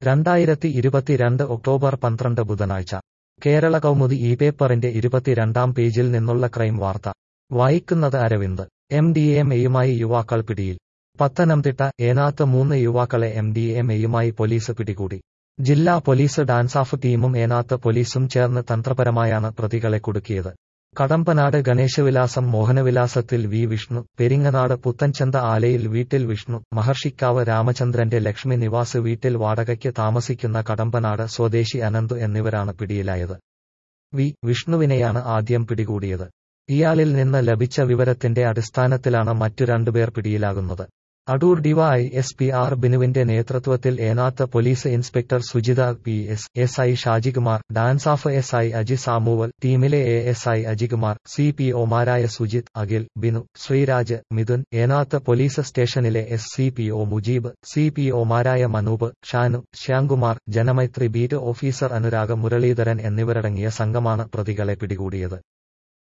രണ്ടായിരത്തി ഇരുപത്തിരണ്ട് ഒക്ടോബർ പന്ത്രണ്ട് ബുധനാഴ്ച കേരള കൗമുദി ഈ പേപ്പറിന്റെ ഇരുപത്തിരണ്ടാം പേജിൽ നിന്നുള്ള ക്രൈം വാർത്ത വായിക്കുന്നത് അരവിന്ദ് എം ഡി എം എയുമായി യുവാക്കൾ പിടിയിൽ പത്തനംതിട്ട ഏനാത്ത് മൂന്ന് യുവാക്കളെ എം ഡി എം എയുമായി പോലീസ് പിടികൂടി ജില്ലാ പോലീസ് ഡാൻസാഫ് ടീമും ഏനാത്ത് പോലീസും ചേർന്ന് തന്ത്രപരമായാണ് പ്രതികളെ കുടുക്കിയത് കടമ്പനാട് ഗണേശവിലാസം മോഹനവിലാസത്തിൽ വി വിഷ്ണു പെരിങ്ങനാട് പുത്തൻചന്ത ആലയിൽ വീട്ടിൽ വിഷ്ണു മഹർഷിക്കാവ് രാമചന്ദ്രന്റെ ലക്ഷ്മി നിവാസ് വീട്ടിൽ വാടകയ്ക്ക് താമസിക്കുന്ന കടമ്പനാട് സ്വദേശി അനന്തു എന്നിവരാണ് പിടിയിലായത് വി വിഷ്ണുവിനെയാണ് ആദ്യം പിടികൂടിയത് ഇയാളിൽ നിന്ന് ലഭിച്ച വിവരത്തിന്റെ അടിസ്ഥാനത്തിലാണ് മറ്റു രണ്ടുപേർ പിടിയിലാകുന്നത് Adoor DY S P R ബിനുവിന്റെ നേതൃത്വത്തിൽ Enath police inspector Sujitha P S S I Shajikumar DANSAF S I Aji Samuel ടീമിലെ A S I Ajikumar C P ഒമാരായ സുജിത് അഖിൽ ബിനു ശ്രീരാജ് മിഥുൻ ഏനാത്ത് പോലീസ് സ്റ്റേഷനിലെ S C P O Mujeeb C P ഒമാരായ മനൂപ് ഷാനു ശ്യാംകുമാർ ജനമൈത്രി ബീറ്റ് ഓഫീസർ അനുരാഗ് മുരളീധരൻ എന്നിവരടങ്ങിയ സംഘമാണ് പ്രതികളെ പിടികൂടിയത്